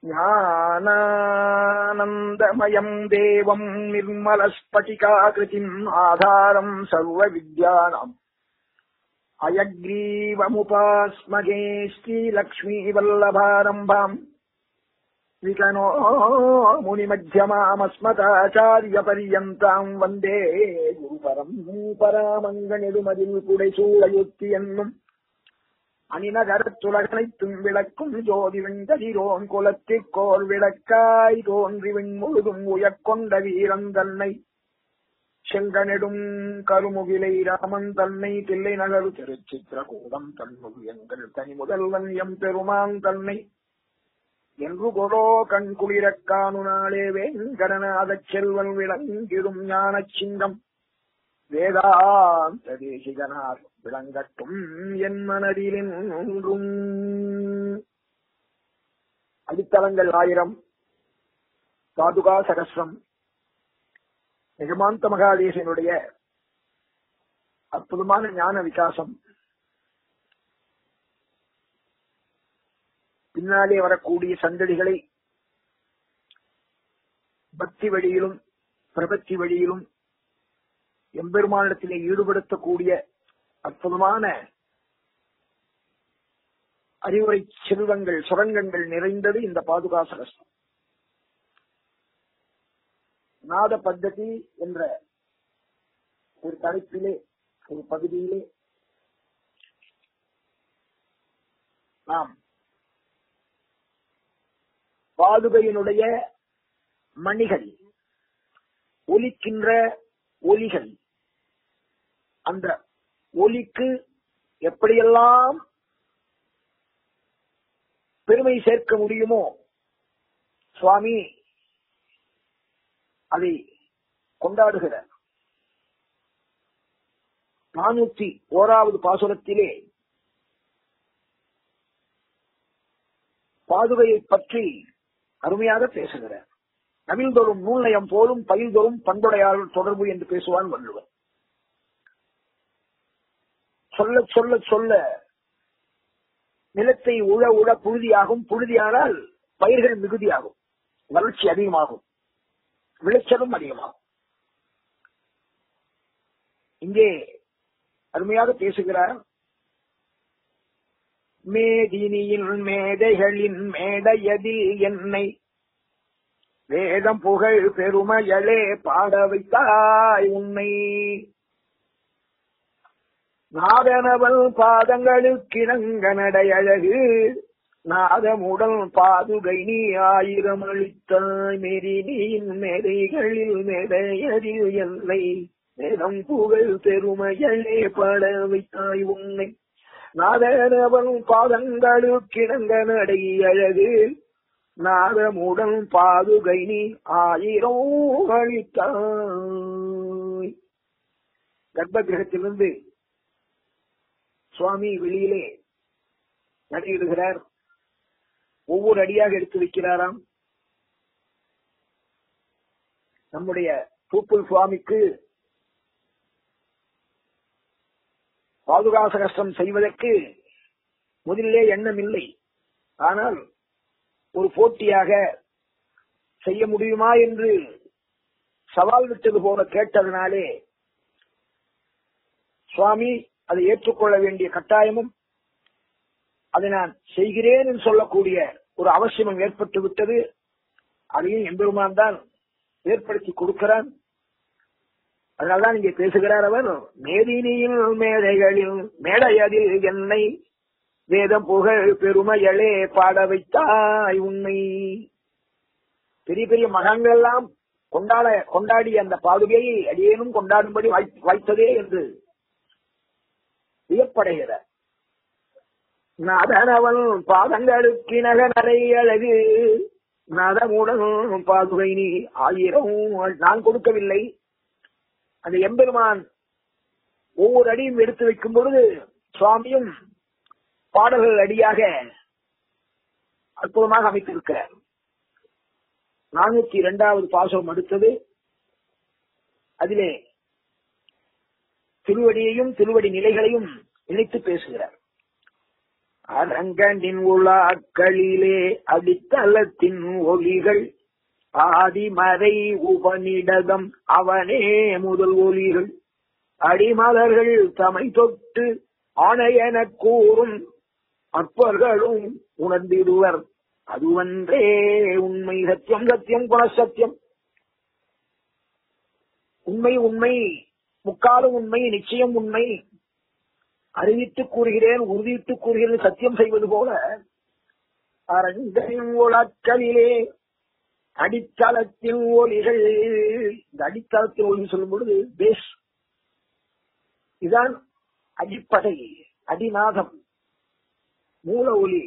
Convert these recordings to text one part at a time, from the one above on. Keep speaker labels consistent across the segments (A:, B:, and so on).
A: ज्ञानानन्दमयम् देवम् निर्मलस्फटिकाकृतिम् आधारम् सर्वविद्यानाम् अयग्रीवमुपास्मगे श्रीलक्ष्मीवल्लभारम्भाम् विकनो मुनिमध्यमामस्मताचार्यपर्यन्ताम् वन्दे गुरुपरम् பராமங்கனிடுமதில் புடைசூழயுத்தி என்னும் அணிநகரத்துலகனைத்தும் விளக்கும் ஜோதி வெங்கதிரோன் குலத்திற்கோர் விளக்காய் தோன்றி விண்முழுதும் உயக்கொண்ட வீரன் தன்னை செங்கனெடும் கருமுகிலை ராமன் தன்னை தில்லை நகரு திருச்சித்திரகூடம் தன்முகு எங்கள் தனி முதல்வன் எம் பெருமான் தன்னை என்று கொடோ கண் குளிரக் காணு நாளே வேங்கடநாதச் செல்வன் விளங்கிடும் ஞானச் சிங்கம் வேதாந்த தேசிகனார் விளங்கட்டும் என் மனதிலும் அடித்தளங்கள் ஆயிரம் பாதுகா சகசிரம் நிகமாந்த மகாதேசனுடைய அற்புதமான ஞான விகாசம் பின்னாலே வரக்கூடிய சந்தடிகளை பக்தி வழியிலும் பிரபத்தி வழியிலும் எம்பெருமானிடத்திலே ஈடுபடுத்தக்கூடிய அற்புதமான அறிவுரை செல்வங்கள் சுரங்கங்கள் நிறைந்தது இந்த பாதுகா சகஸ்ரம் நாத பத்ததி என்ற ஒரு தலைப்பிலே ஒரு பகுதியிலே நாம் பாதுகையினுடைய மணிகள் ஒலிக்கின்ற ஒலிகள் அந்த ஒலிக்கு எப்படியெல்லாம் பெருமை சேர்க்க முடியுமோ சுவாமி அதை கொண்டாடுகிறார் நானூத்தி ஓராவது பாசுரத்திலே பாதுகையை பற்றி அருமையாக பேசுகிறார் நவில்தொரும் நூல்நயம் போலும் பயில்தொரும் பண்புடையாளர் தொடர்பு என்று பேசுவான் வள்ளுவர் சொல்ல சொல்ல சொல்ல நிலத்தை உழ உழ புழுதியாகும் புழுதியானால் பயிர்கள் மிகுதியாகும் வளர்ச்சி அதிகமாகும் விளைச்சலும் அதிகமாகும் இங்கே அருமையாக பேசுகிறார் மேதினியின் மேதைகளின் மேடையதில் என்னை வேதம் புகழ் பெருமையளே பாட வைத்தாய் உன்னை நாதனவள் பாதங்களுக்கிணங்க நடையழகு நாதமுடல் பாதுகை நீ ஆயிரம் அளித்தாய் மெரினியின் மேடைகளில் மேடையதில் என்னை வேதம் புகழ் பெருமையளே பாட வைத்தாய் உன்னை நாதனவள் பாதங்களுக்கிணங்க நடை அழகு நாதமுடன் பாதுகை நீ ஆயிரம் அளித்தாய் கர்ப்ப கிரகத்திலிருந்து சுவாமி வெளியிலே நடையிடுகிறார் ஒவ்வொரு அடியாக எடுத்து வைக்கிறாராம் நம்முடைய பூப்புல் சுவாமிக்கு பாதுகாச கஷ்டம் செய்வதற்கு முதலிலே எண்ணம் இல்லை ஆனால் ஒரு போட்டியாக செய்ய முடியுமா என்று சவால் விட்டது போல கேட்டதனாலே சுவாமி அதை ஏற்றுக்கொள்ள வேண்டிய கட்டாயமும் அதை நான் செய்கிறேன் என்று சொல்லக்கூடிய ஒரு அவசியமும் ஏற்பட்டு விட்டது அதையும் எம்பெருமான் தான் ஏற்படுத்தி கொடுக்கிறான் அதனால்தான் இங்கே பேசுகிறார் அவர் மேதினியில் மேடைகளில் மேடையதில் என்னை வேதம் புகழ் பெருமையளே பாட வைத்தாய் உன்னை பெரிய பெரிய மகான்கள் எல்லாம் கொண்டாட கொண்டாடிய அந்த பாதுகையை அடியேனும் கொண்டாடும்படி வாய்த்ததே என்று வியப்படைகிறார் நாதனவன் பாதங்களுக்கு நகநடை அழகு நாதமுடன் பாதுகை நீ ஆயிரம் நான் கொடுக்கவில்லை அந்த எம்பெருமான் ஒவ்வொரு அடியும் எடுத்து வைக்கும் பொழுது சுவாமியும் பாடல்கள் அடியாக அற்புதமாக அமைத்திருக்கிறார் நானூத்தி இரண்டாவது பாசம் அடுத்தது அதிலே திருவடியையும் திருவடி நிலைகளையும் இணைத்து பேசுகிறார் அரங்கனின் உலாக்களிலே அடித்தளத்தின் ஒலிகள் ஆதிமறை உபனிடதம் அவனே முதல் ஒலிகள் அடிமலர்கள் தமை தொட்டு ஆணையெனக் கூறும் அற்பர்களும் உணர்ந்திடுவர் அதுவன்றே உண்மை சத்தியம் சத்தியம் குணசத்தியம் உண்மை உண்மை முக்காலும் உண்மை நிச்சயம் உண்மை அறிவித்து கூறுகிறேன் உறுதியிட்டு கூறுகிறேன் சத்தியம் செய்வது போல அரங்கின் உலக்களிலே அடித்தளத்தின் ஒலிகள் இந்த அடித்தளத்தின் ஒலி சொல்லும் பொழுது பேஸ் இதுதான் அடிப்படை அடிநாதம் மூல ஒலி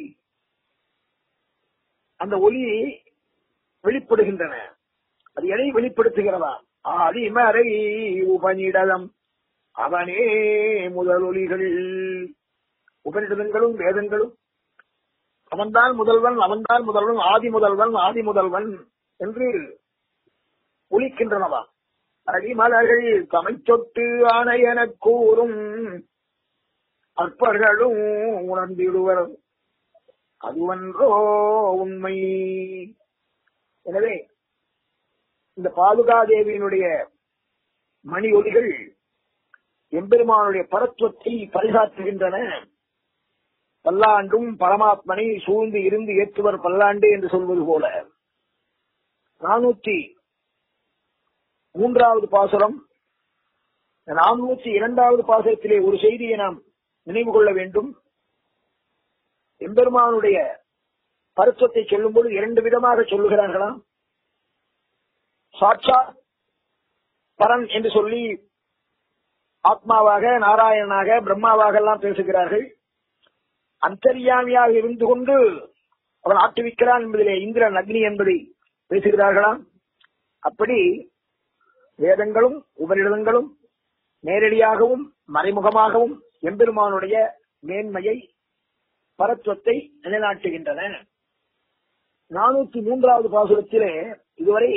A: அந்த ஒலி வெளிப்படுகின்றன அது எதை வெளிப்படுத்துகிறதா ஆதிமறை உபநிடதம் அவனே முதல் ஒலிகள் உபநிடதங்களும் வேதங்களும் அவன்தான் முதல்வன் அவன்தான் முதல்வன் ஆதி முதல்வன் ஆதி முதல்வன் என்று ஒலிக்கின்றனவா அடிமலர்கள் தமை தொட்டு ஆணையெனக் கூறும் அற்பர்களும் உணர்ந்திடுவர் அதுவன்றோ உண்மை எனவே இந்த பாதுகாதேவியினுடைய மணி ஒலிகள் எம்பெருமானுடைய பரத்துவத்தை பரிசாற்றுகின்றன பல்லாண்டும் பரமாத்மனை சூழ்ந்து இருந்து ஏற்றுவர் பல்லாண்டு என்று சொல்வது போல நானூத்தி மூன்றாவது பாசுரம் நானூத்தி இரண்டாவது பாசுரத்திலே ஒரு செய்தியை நாம் நினைவு கொள்ள வேண்டும் எம்பெருமானுடைய பருத்துவத்தை சொல்லும்போது இரண்டு விதமாக சொல்லுகிறார்களாம் சாட்சா பரன் என்று சொல்லி ஆத்மாவாக நாராயணனாக பிரம்மாவாக எல்லாம் பேசுகிறார்கள் அந்தர்யாமியாக இருந்து கொண்டு அவன் ஆட்டுவிக்கிறான் என்பதிலே இந்திரன் அக்னி என்பதை பேசுகிறார்களாம் அப்படி வேதங்களும் உபரிடங்களும் நேரடியாகவும் மறைமுகமாகவும் எம்பெருமானுடைய மேன்மையை பரத்துவத்தை நிலைநாட்டுகின்றன நானூத்தி மூன்றாவது பாசுரத்திலே இதுவரை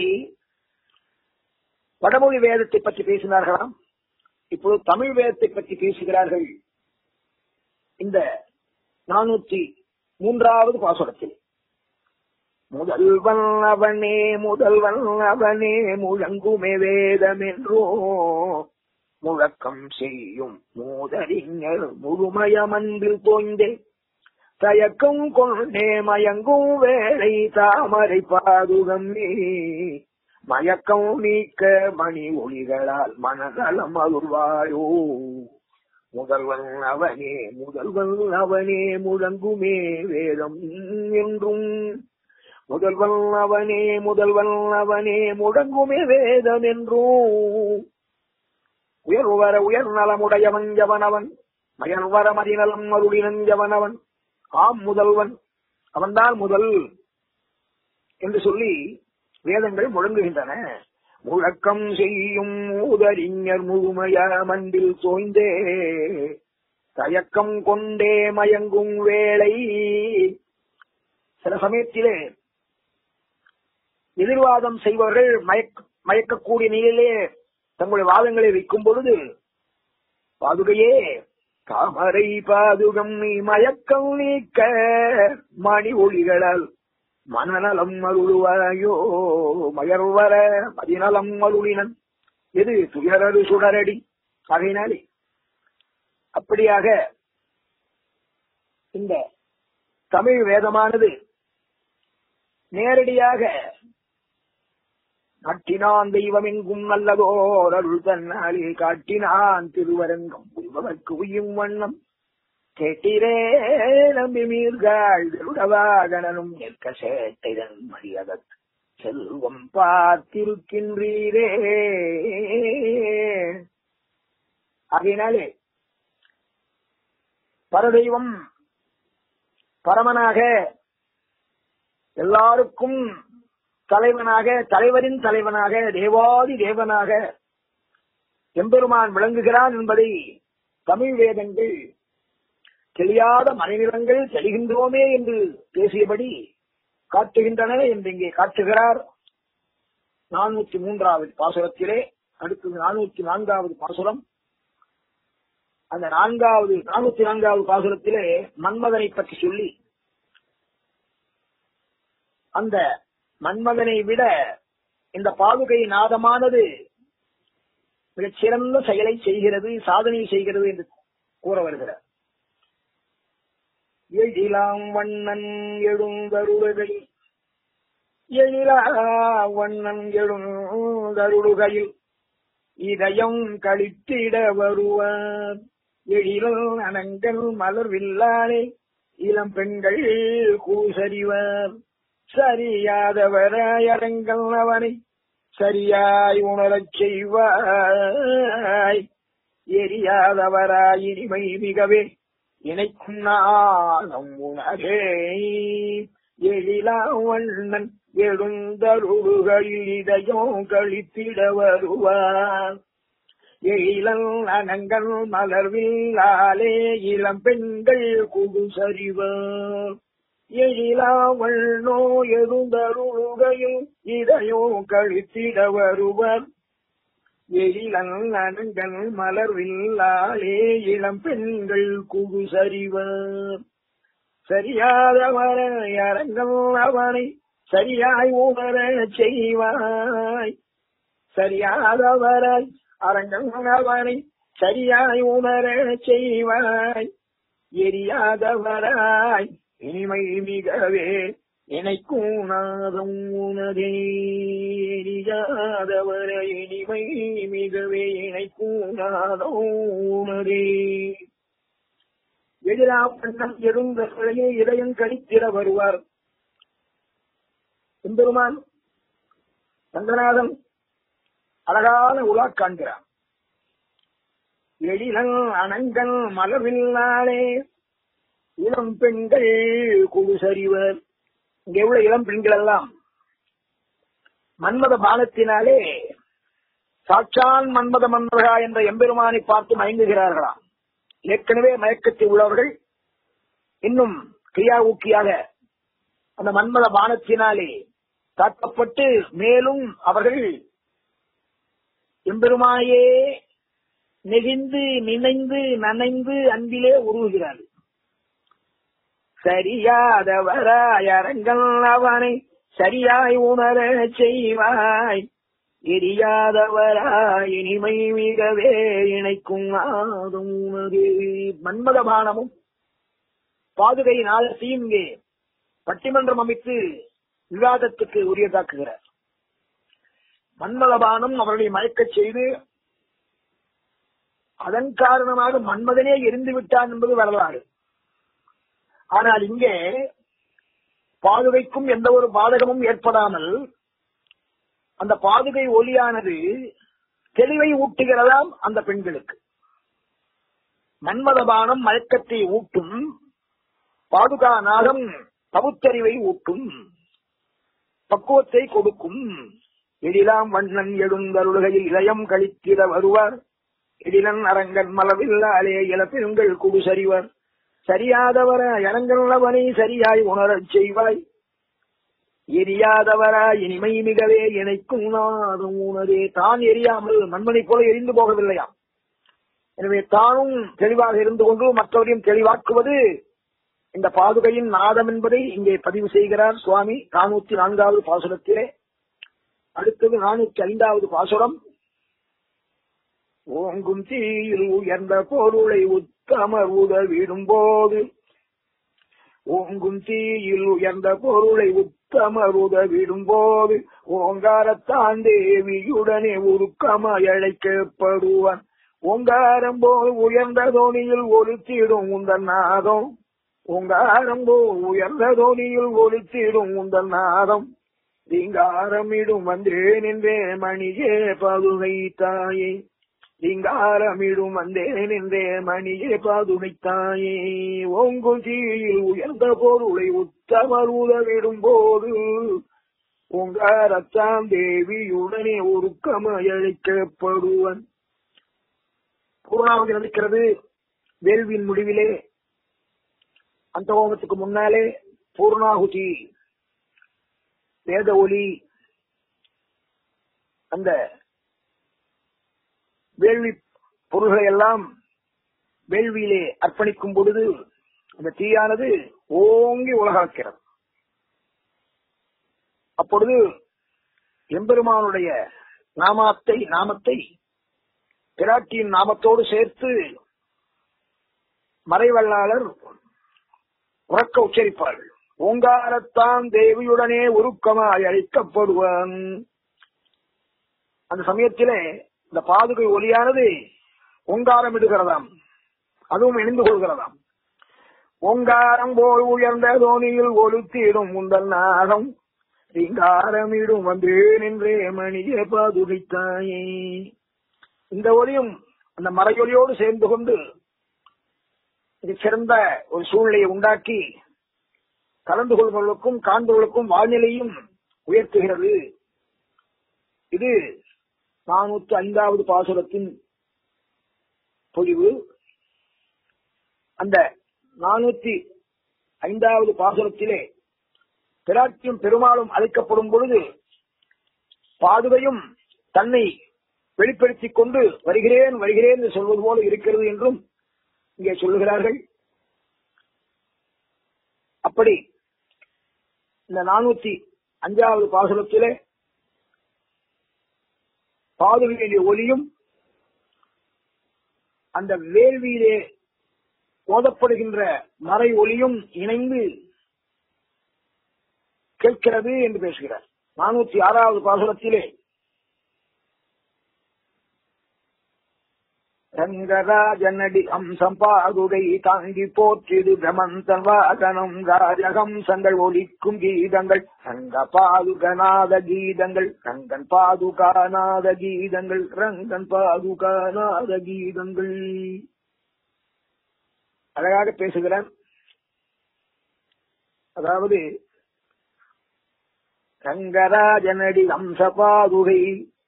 A: வடமொழி வேதத்தை பற்றி பேசினார்களாம் இப்போது தமிழ் வேதத்தை பற்றி பேசுகிறார்கள் இந்த நானூத்தி மூன்றாவது பாசுரத்தில் முதல்வன் அவனே முதல்வன் அவனே முழங்குமே வேதம் என்றோ முழக்கம் செய்யும் மூதறிஞர் முழுமயமன்பில் தோய்ந்தே தயக்கம் கொண்டே மயங்கும் வேளை தாமரை பாதுகமே மயக்கம் நீக்க மணி ஒளிகளால் மனதளம் அருள்வாயோ முதல்வன் அவனே முதல்வன் அவனே முழங்குமே வேதம் என்றும் முதல்வன் அவனே முதல்வன் அவனே முழங்குமே வேதம் என்றும் உயர்வர உயர் நலமுடையவன் ஜவனவன் மயர்வர மதிநலம் அருளினன் ஜவனவன் ஆம் முதல்வன் அவன்தான் முதல் என்று சொல்லி வேதங்கள் முழங்குகின்றன முழக்கம் செய்யும் மூதறிஞர் முழுமைய மண்டில் தோய்ந்தே தயக்கம் கொண்டே மயங்கும் வேளை சில சமயத்திலே எதிர்வாதம் செய்பவர்கள் மயக்க மயக்கக்கூடிய நிலையிலே தங்களுடைய வாதங்களை வைக்கும் பொழுது பாதுகையே தாமரை பாதுகம் நீ மயக்கம் நீக்க மணி ஒளிகளால் மனநலம் அருளுவாயோ மயர்வர மதிநலம் அருளினன் எது துயரடு சுடரடி ஆகையினாலே அப்படியாக இந்த தமிழ் வேதமானது நேரடியாக காட்டினான் தெய்வம் எங்கும் நல்லதோர் அருள் தன்னாலே காட்டினான் திருவரங்கம் உய்பவர்க்கு உயும் வண்ணம் கேட்டிரே நம்பி மீர்கள் திருடவாகனும் நிற்க சேட்டைதன் மரியாதத் செல்வம் பார்த்திருக்கின்றீரே ஆகையினாலே பரதெய்வம் பரமனாக எல்லாருக்கும் தலைவனாக தலைவரின் தலைவனாக தேவாதி தேவனாக எம்பெருமான் விளங்குகிறான் என்பதை தமிழ் வேதங்கள் தெரியாத மறைநிலங்கள் தெளிகின்றோமே என்று பேசியபடி காட்டுகின்றன என்று இங்கே காட்டுகிறார் நானூத்தி மூன்றாவது பாசுரத்திலே அடுத்தது நானூத்தி நான்காவது பாசுரம் அந்த நான்காவது நானூத்தி நான்காவது பாசுரத்திலே மன்மதனை பற்றி சொல்லி அந்த மன்மதனை விட இந்த பாதுகை நாதமானது மிகச் சிறந்த செயலை செய்கிறது சாதனை செய்கிறது என்று கூற வருகிறார் எழிலாம் வண்ணன் எழுந்தருளுகையில் எழிலா வண்ணன் எழுந்தருளுகையில் இதயம் கழித்திட வருவார் எழில் அனங்கள் மலர்வில்லானே இளம் பெண்கள் கூசறிவார் சரியாதவராய் அரங்கள் அவனை சரியாய் உணரச் செய்வாய் எரியாதவராய் இனிமை மிகவே இணைக்கும் நாளம் உணரே எழிலா வண்ணன் எழுந்தருளுகளில் இதயம் கழித்திட வருவார் எழிலல் அனங்கள் மலர்வில்லாலே இளம் பெண்கள் குடு சரிவர் எழிலாவண்ணோ எழுந்தருளுகையில் இதயோ கழித்திட வருவர் எழிலல் அனங்கள் மலர்வில்லாலே இளம் பெண்கள் குடு சரிவர் சரியாதவர அரங்கள் அவனை சரியாய் உணர செய்வாய் சரியாதவராய் அரங்கள் அவனை சரியாய் உணர செய்வாய் எரியாதவராய் இனிமை மிகவே இணைக்கும் நாதம் உனதே எரியாதவர இனிமை மிகவே இணைக்கும் நாதம் உனதே எதிரா பண்ணம் எழுந்த சிலையை இதயம் கழித்திட வருவார் எம்பெருமான் ரங்கநாதன் அழகான உலா காண்கிறான் எழிலன் அனங்கன் மலர்வில்லானே இளம் பெண்கள் குழு சரிவர் இங்க எவ்வளவு இளம் பெண்கள் எல்லாம் மன்மத பானத்தினாலே சாட்சான் மன்மத மன்மதா என்ற எம்பெருமானை பார்த்து மயங்குகிறார்களாம் ஏற்கனவே மயக்கத்தில் உள்ளவர்கள் இன்னும் கிரியா ஊக்கியாக அந்த மன்மத பானத்தினாலே தாக்கப்பட்டு மேலும் அவர்கள் எம்பெருமாயே நெகிழ்ந்து நினைந்து நனைந்து அன்பிலே உருவுகிறார்கள் சரியாதவராய் அரங்கள் அவனை சரியாய் உணர செய்வாய் எரியாதவராய் இனிமை மிகவே இணைக்கும் ஆதும் உனது மன்மதபானமும் பாதுகை நாளத்தையும் இங்கே பட்டிமன்றம் அமைத்து விவாதத்துக்கு உரியதாக்குகிறார் மன்மதபானம் அவர்களை மயக்கச் செய்து அதன் காரணமாக மன்மதனே எரிந்து விட்டான் என்பது வரலாறு ஆனால் இங்கே பாதுகைக்கும் எந்த ஒரு பாதகமும் ஏற்படாமல் அந்த பாதுகை ஒளியானது தெளிவை ஊட்டுகிறதாம் அந்த பெண்களுக்கு மன்மதபானம் மயக்கத்தை ஊட்டும் பாதுகா நாகம் பகுத்தறிவை ஊட்டும் பக்குவத்தை கொடுக்கும் எழிலாம் வண்ணன் எழுந்தருளுகையில் இதயம் கழித்திட வருவார் எழிலன் அரங்கன் மலவில்லாலே இளப்பெண்கள் குடு சரிவர் சரியாதவர இறங்கல்லவனை சரியாய் உணரச் செய்வாய் எரியாதவரா இனிமை மிகவே இணைக்கும் நாதும் உணரே தான் எரியாமல் மண்மனை போல எரிந்து போகவில்லையாம் எனவே தானும் தெளிவாக இருந்து கொண்டு மற்றவரையும் தெளிவாக்குவது இந்த பாதுகையின் நாதம் என்பதை இங்கே பதிவு செய்கிறார் சுவாமி நானூத்தி நான்காவது பாசுரத்திலே அடுத்தது நானூத்தி ஐந்தாவது பாசுரம் ஓங்கும் தீயில் உயர்ந்த பொருளை உத்தமர் உதவிடும் போது ஓங்கும் தீயில் உயர்ந்த பொருளை உத்தமர் உதவிடும் போது ஓங்காரத்தான் தேவியுடனே உருக்கமாய் அழைக்கப்படுவான் ஓங்காரம் போல் உயர்ந்த தோணியில் ஒலித்திடும் உந்தன் நாதம் ஓங்காரம் போல் உயர்ந்த தோணியில் ஒலித்திடும் உந்தன் நாதம் ரீங்காரமிடும் வந்தேன் என்றே மணியே பதுகை தாயே ரீங்காரமிடும் வந்தேன் என்றே மணியே பாதுகை தாயே ஓங்கும் தீயில் உயர்ந்த பொருளை உத்தமர் உதவிடும் போது ஓங்காரத்தான் தேவியுடனே உருக்கமாய் அழைக்கப்படுவன் பூர்ணாவதி நடக்கிறது வேள்வியின் முடிவிலே அந்த ஹோமத்துக்கு முன்னாலே பூர்ணாகுதி வேத ஒலி அந்த வேள்வி பொருள்களை எல்லாம் வேள்வியிலே அர்ப்பணிக்கும் பொழுது அந்த தீயானது ஓங்கி உலகாக்கிறது அப்பொழுது எம்பெருமானுடைய நாமத்தை நாமத்தை பிராட்டியின் நாமத்தோடு சேர்த்து மறைவல்லாளர் உறக்க உச்சரிப்பார்கள் ஓங்காரத்தான் தேவியுடனே உருக்கமாய் அழைக்கப்படுவான் அந்த சமயத்திலே இந்த பாதுகை ஒலியானது ஓங்காரம் இடுகிறதாம் அதுவும் இணைந்து கொள்கிறதாம் ஓங்காரம் போல் உயர்ந்த தோனியில் ஒழுத்திடும் முந்தல் நாகம் ரீங்காரமிடும் வந்தேன் என்றே மணிய பாதுகைத்தாயே இந்த ஒலியும் அந்த மறையொலியோடு சேர்ந்து கொண்டு இது சிறந்த ஒரு சூழ்நிலையை உண்டாக்கி கலந்து கொள்பவர்களுக்கும் காண்பவர்களுக்கும் வாழ்நிலையும் உயர்த்துகிறது இது நானூத்தி ஐந்தாவது பாசுரத்தின் பொழிவு அந்த நானூத்தி ஐந்தாவது பாசுரத்திலே பிராட்டியும் பெருமாளும் அழைக்கப்படும் பொழுது பாதுகையும் தன்னை வெளிப்படுத்திக் கொண்டு வருகிறேன் வருகிறேன் என்று சொல்வது போல இருக்கிறது என்றும் இங்கே சொல்லுகிறார்கள் அப்படி இந்த நானூத்தி அஞ்சாவது பாசுரத்திலே பாதுகையுடைய ஒலியும் அந்த வேள்வியிலே ஓதப்படுகின்ற மறை ஒலியும் இணைந்து கேட்கிறது என்று பேசுகிறார் நானூத்தி ஆறாவது பாசுரத்திலே ரங்கராஜனடி அம்சம் பாதுகை தாங்கி போற்றிடு பிரமந்தன் வாகனம் ராஜகம்சங்கள் ஒலிக்கும் கீதங்கள் ரங்க பாதுகநாத கீதங்கள் ரங்கன் பாதுகாநாத கீதங்கள் ரங்கன் பாதுகாநாத கீதங்கள் அழகாக பேசுகிறான் அதாவது ரங்கராஜனடி அம்ச பாதுகை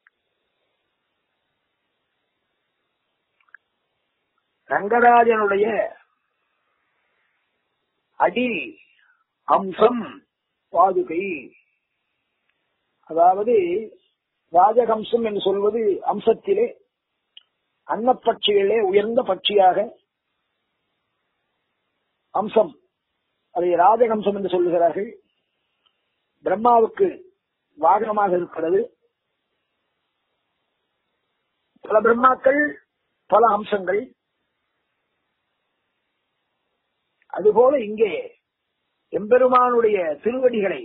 A: ரங்கராஜனுடைய அடி அம்சம் பாதுகை அதாவது ராஜகம்சம் என்று சொல்வது அம்சத்திலே அன்னப்பட்சிகளே உயர்ந்த பட்சியாக அம்சம் அதை ராஜகம்சம் என்று சொல்லுகிறார்கள் பிரம்மாவுக்கு வாகனமாக இருக்கிறது பல பிரம்மாக்கள் பல அம்சங்கள் அதுபோல இங்கே எம்பெருமானுடைய திருவடிகளை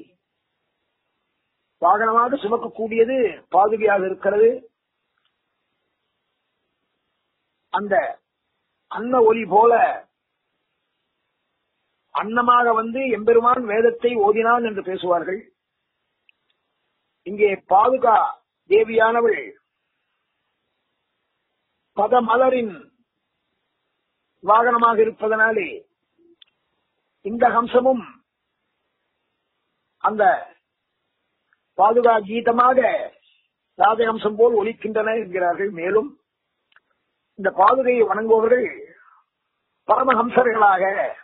A: வாகனமாக சுமக்கக்கூடியது பாதுகையாக இருக்கிறது அந்த அன்ன ஒலி போல அன்னமாக வந்து எம்பெருமான் வேதத்தை ஓதினான் என்று பேசுவார்கள் இங்கே பாதுகா தேவியானவள் பதமலரின் வாகனமாக இருப்பதனாலே இந்த ஹம்சமும் அந்த பாதுகா கீதமாக ராஜஹம்சம் போல் ஒலிக்கின்றன என்கிறார்கள் மேலும் இந்த பாதுகையை வணங்குபவர்கள் பரமஹம்சர்களாக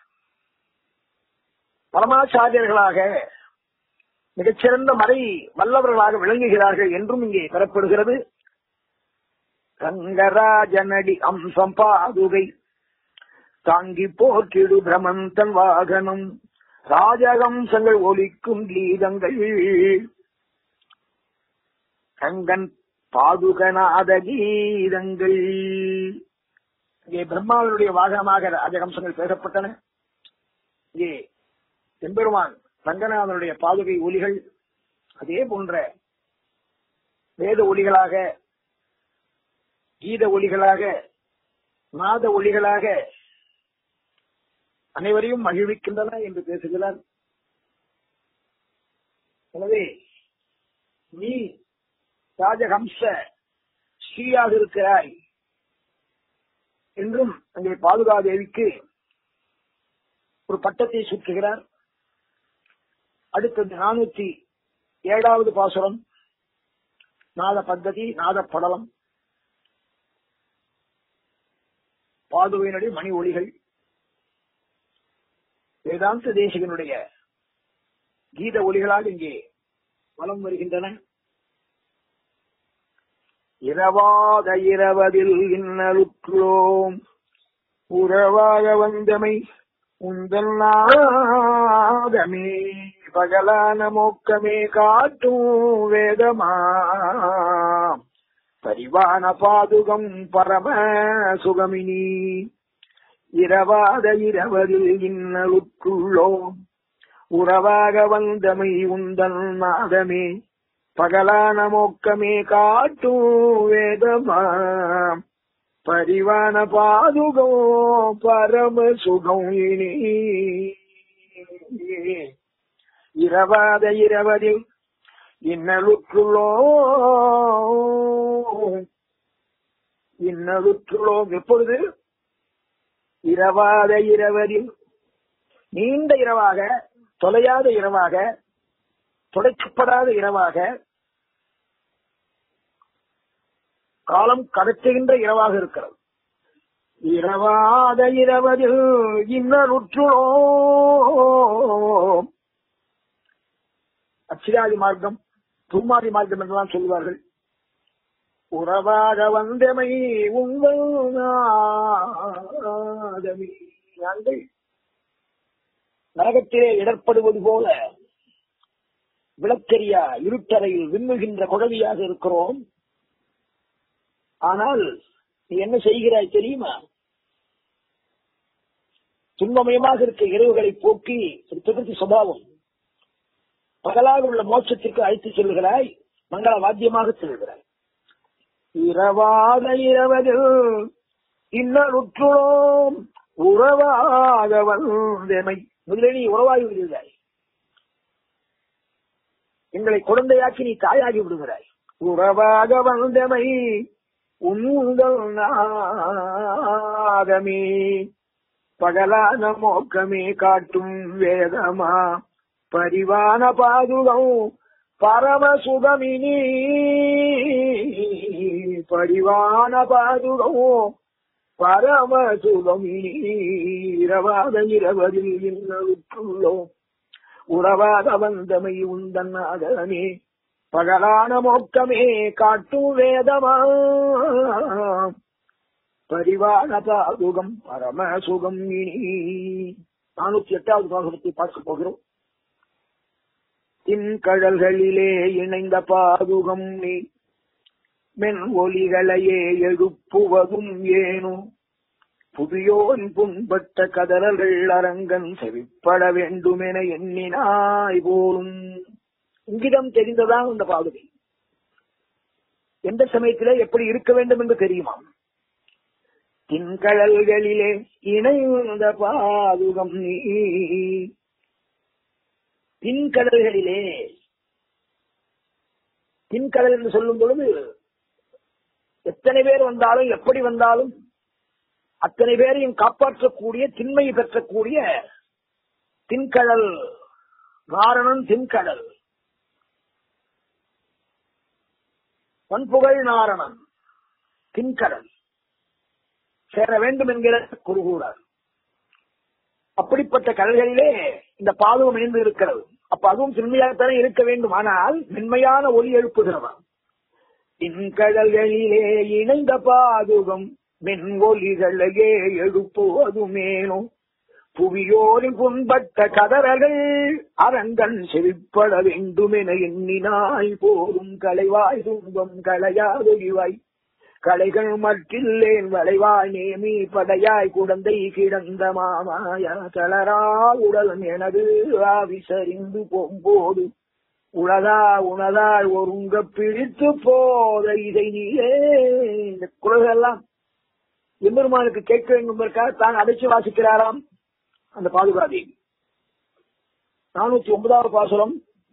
A: பரமாச்சாரியர்களாக மிகச்சிறந்த மறை வல்லவர்களாக விளங்குகிறார்கள் என்றும் இங்கே பெறப்படுகிறது ரங்கராஜனடி அம்சம் பாதுகை தாங்கி போற்றிடு பிரமந்தன் வாகனம் ராஜகம்சங்கள் ஒலிக்கும் கீதங்கள் கங்கன் பாதுகநாத கீதங்கள் இங்கே பிரம்மாவனுடைய வாகனமாக ராஜகம்சங்கள் பேசப்பட்டன இங்கே செம்பெருமான் ரங்கநாதனுடைய பாதுகை ஒலிகள் அதே போன்ற வேத ஒலிகளாக கீத ஒலிகளாக நாத ஒலிகளாக அனைவரையும் மகிழ்விக்கின்றன என்று பேசுகிறார் எனவே நீ ராஜஹம்ச ஸ்ரீயாக இருக்கிறாய் என்றும் அங்கே பாதுகாதேவிக்கு ஒரு பட்டத்தை சுற்றுகிறார் அடுத்தது நானூத்தி ஏழாவது பாசுரம் நாத பத்ததி நாத படலம் பாதுகையினுடைய மணி ஒளிகள் வேதாந்த தேசிகனுடைய கீத ஒலிகளால் இங்கே வலம் வருகின்றன இரவாத இரவதில் இன்னலுற்றோம் உறவாக வந்தமை உந்தல் நாதமே பகலான மோக்கமே காட்டும் வேதமா பரிவான பாதுகம் பரம சுகமினி இரவாத இரவரில் இன்னலுக்குள்ளோம் உறவாக வந்தமை உந்தன் நாதமே பகலான மோக்கமே காட்டும் வேதமா பரிவான பாதுகோ பரம சுகம் இனி இரவாத இரவதில் இன்னலுக்குள்ளோ இன்னலுக்குள்ளோம் எப்பொழுது இரவாத இரவதில் நீண்ட இரவாக தொலையாத இரவாக துடைக்கப்படாத இரவாக காலம் கடத்துகின்ற இரவாக இருக்கிறது இரவாத இரவதில் இன்னருற்றோம் அச்சிராதி மார்க்கம் தும்மாதி மார்க்கம் என்றெல்லாம் சொல்வார்கள் உறவாக வந்தமை உங்கள் நாதமே நாங்கள் நரகத்திலே இடர்படுவது போல விளக்கெரியா இருட்டறையில் விண்ணுகின்ற குழவியாக இருக்கிறோம் ஆனால் நீ என்ன செய்கிறாய் தெரியுமா துன்பமயமாக இருக்க இரவுகளை போக்கி ஒரு பிரகிருதி சுபாவம் பகலாக உள்ள மோட்சத்திற்கு அழைத்து செல்கிறாய் மங்கள வாத்தியமாக செல்கிறாய் இரவாத இரவது இன்னருற்றோம் உறவாக வந்தமை முதலே நீ உறவாகி விடுகிறாய் எங்களை குழந்தையாக்கி நீ தாயாகி விடுகிறாய் உறவாக வந்தமை உங்கள் நாதமே பகலான மோக்கமே காட்டும் வேதமா பரிவான பாதுகம் பரமசுகமினி பரிவான பாதுகம் பரமசுகமினி இரவாத இரவதில் இன்னுள்ளோம் உறவாத வந்தமை உந்தன்னாதனே பகலான மோக்கமே காட்டும் வேதமா பரிவான பாதுகம் பரம சுகம் இனி நானூத்தி எட்டாவது பாகத்தை பார்க்க போகிறோம் தின்கடல்களிலே இணைந்த பாதுகம் நீ மென் ஒலிகளையே எழுப்புவதும் ஏனோ புதியோன் புண்பட்ட கதறல்கள் அரங்கன் செவிப்பட வேண்டுமென எண்ணினாய் போலும் உங்கிடம் தெரிந்ததான் இந்த பாதுகை எந்த சமயத்திலே எப்படி இருக்க வேண்டும் என்று தெரியுமாம் தின்கடல்களிலே இணைந்த பாதுகம் நீ தின்கடல்களிலே தின்கடல் என்று சொல்லும் பொழுது எத்தனை பேர் வந்தாலும் எப்படி வந்தாலும் அத்தனை பேரையும் காப்பாற்றக்கூடிய திண்மையை பெற்றக்கூடிய தின்கடல் காரணம் தின்கடல் பண்புகழ் நாரணன் தின்கடல் சேர வேண்டும் என்கிற குறுகூடார் அப்படிப்பட்ட கடல்களிலே இந்த பாதுகம் இணைந்து இருக்கிறது அப்ப அதுவும் திண்மையாகத்தானே இருக்க வேண்டும் ஆனால் மென்மையான ஒலி எழுப்புகிறவா தின்கடல்களிலே இணைந்த பாதுகம் மென் ஒலிகளையே எழுப்புவதுமேனும் புவியோரின் புண்பட்ட கதறல்கள் அரங்கன் செவிப்பட வேண்டுமென எண்ணினாய் போரும் கலைவாய் துன்பம் களையாதொழிவாய் கலைகள் மற்றில்லேன் வளைவாய் நேமி படையாய் குழந்தை கிடந்த மாமாயா தளரா உடல் எனது ஆவி சரிந்து போம்போது உலகா உணதாள் ஒருங்க பிடித்து போத இதை நீயே இந்த குரலெல்லாம் எம்பெருமானுக்கு கேட்க வேண்டும் என்பதற்காக தான் அடைச்சு வாசிக்கிறாராம் அந்த பாதுகாதி நானூத்தி ஒன்பதாவது பாசுரம்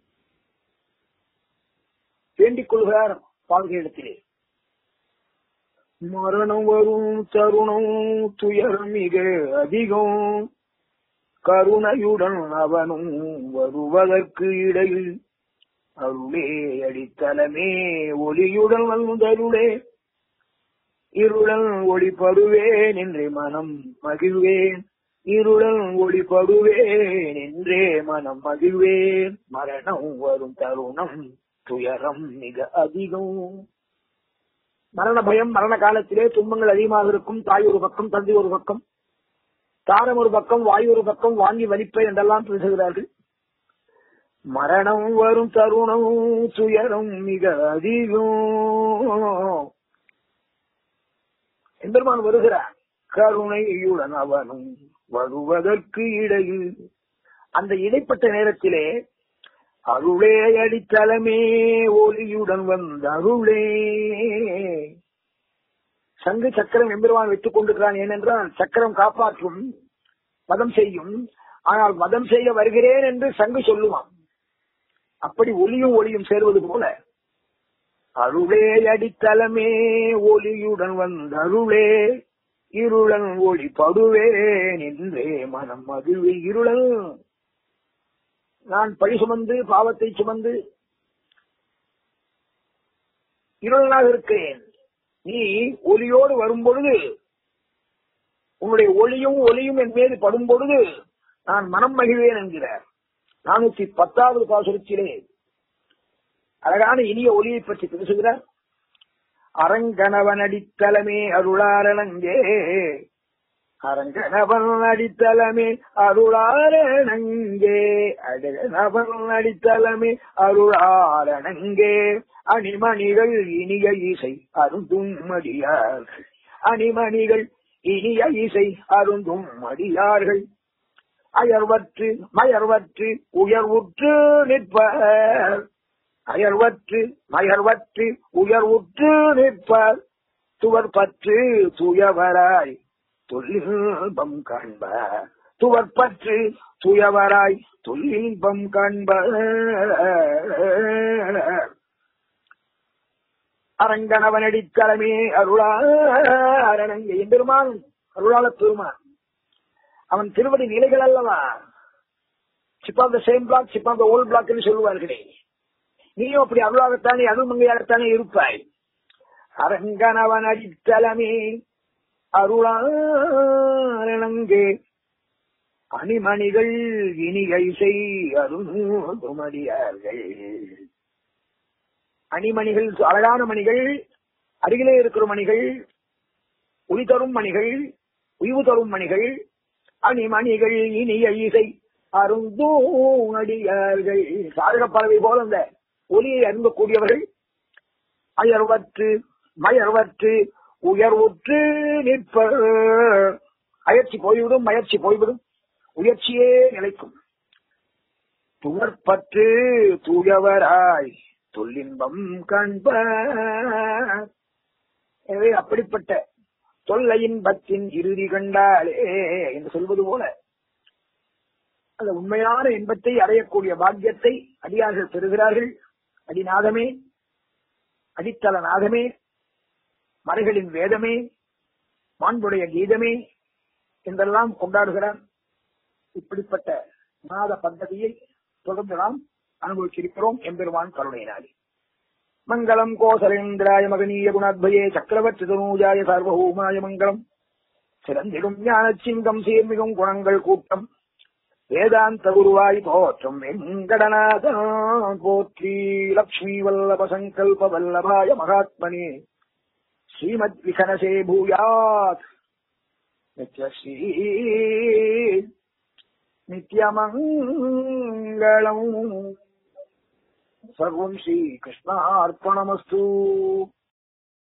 A: வேண்டிக் கொள்கிறார் பாதுகையிடத்திலே மரணம் வரும் தருணம் துயரம் மிக அதிகம் கருணையுடன் அவனும் வருவதற்கு இடையில் அருளே அடித்தலமே ஒளியுடன் வந்தருளே இருளன் ஒளிப்படுவேன் என்றே மனம் மகிழ்வேன் இருளன் ஒளிப்படுவேன் என்றே மனம் மகிழ்வேன் மரணம் வரும் தருணம் துயரம் மிக அதிகம் மரண பயம் மரண காலத்திலே துன்பங்கள் அதிகமாக இருக்கும் தாய் ஒரு பக்கம் தந்தை ஒரு பக்கம் தாரம் ஒரு பக்கம் வாயு ஒரு பக்கம் வாங்கி வலிப்ப என்றெல்லாம் பேசுகிறார்கள் மரணம் வரும் தருணம் துயரம் மிக அதிகம் எம்பெருமான் வருகிறார் கருணையுடன் அவனும் வருவதற்கு இடையில் அந்த இடைப்பட்ட நேரத்திலே அருளே அடித்தலமே ஒளியுடன் வந்த அருளே சங்கு சக்கரம் எம்பெருமான் வைத்துக் கொண்டிருக்கிறான் ஏனென்றால் சக்கரம் காப்பாற்றும் வதம் செய்யும் ஆனால் வதம் செய்ய வருகிறேன் என்று சங்கு சொல்லுவான் அப்படி ஒளியும் ஒளியும் சேருவது போல அருளே அடித்தலமே ஒளியுடன் வந்த அருளே இருளன் ஒளி படுவேன் என்றே மனம் மகிழ்வு இருளன் நான் பழி சுமந்து பாவத்தை சுமந்து இருளனாக இருக்கிறேன் நீ ஒளியோடு வரும் பொழுது உன்னுடைய ஒளியும் ஒளியும் என் மீது படும் பொழுது நான் மனம் மகிழ்வேன் என்கிறார் நானூத்தி பத்தாவது பாசுரத்திலே அழகான இனிய ஒளியை பற்றி பேசுகிறார் அரங்கணவன் அடித்தலமே அருளாரணங்கே அரங்கணவன் அடித்தலமே அருளாரணங்கே அழகனவன் அடித்தலமே அருளாரணங்கே அணிமணிகள் இனிய இசை அருந்தும் மடியார்கள் அணிமணிகள் இனிய இசை அருந்தும் மடியார்கள் அயர்வற்று மயர்வற்று உயர்வுற்று நிற்பர் அயர்வற்று மயர்வற்று உயர்வுற்று நிற்பர் துவர் பற்று துயவராய் தொல்லின்பம் காண்பர் துவர் பற்று துயவராய் தொல்லின்பம் காண்பர் அரங்கணவனடி தலைமே அருளாரணங்க எம்பெருமான் அருளாள பெருமான் அவன் திருவடி நிலைகள் அல்லவா chip off the same block chip off the old block சொல்லுவார்களே நீயும் அப்படி அருளாகத்தானே அருள்மங்கையாகத்தானே இருப்பாய் அரங்கனவன் அடித்தலமே அருளாரணங்கே அணிமணிகள் இனிகை செய் அருள்மடியார்கள் அணிமணிகள் அழகான மணிகள் அருகிலே இருக்கிற மணிகள் ஒளி தரும் மணிகள் உய்வு தரும் மணிகள் அணிமணிகள் இனிய இசை அருந்தும் அடியார்கள் சாதக பறவை போல அந்த ஒலியை அருந்தக்கூடியவர்கள் அயர்வற்று மயர்வற்று உயர்வுற்று நிற்ப அயற்சி போய்விடும் மயற்சி போய்விடும் உயர்ச்சியே நிலைக்கும் துவர்பற்று தூயவராய் தொல்லின்பம் காண்ப எனவே அப்படிப்பட்ட தொல்லை இன்பத்தின் இறுதி கண்டாலே என்று சொல்வது போல அந்த உண்மையான இன்பத்தை அடையக்கூடிய பாக்கியத்தை அடியார்கள் பெறுகிறார்கள் அடிநாதமே அடித்தள நாதமே மறைகளின் வேதமே மாண்புடைய கீதமே என்றெல்லாம் கொண்டாடுகிறார் இப்படிப்பட்ட நாத பద్ధதியை தொடர்ந்து நாம் அனுபவிச்சிருக்கிறோம் எம்பெருமான் கருணையினாலே மங்களம் கோசலேந்திராய மகனீய குணாத்பயே சக்கரவர்த்தி தனூஜாய சார்வபௌமாய மங்களம் சிறந்திடும் ஞான சிங்கம் சீர்மிகும் குணங்கள் கூட்டம் வேதாந்த குருவாய் போற்றும் வெங்கடநாத போற்றி லக்ஷ்மி வல்லப சங்கல்ப வல்லபாய மகாத்மனே ஸ்ரீமத் விகனசே பூயாத் நித்யஸ்ரீ நித்யமங்கலம் सर्वं श्रीकृष्णार्पणमस्तु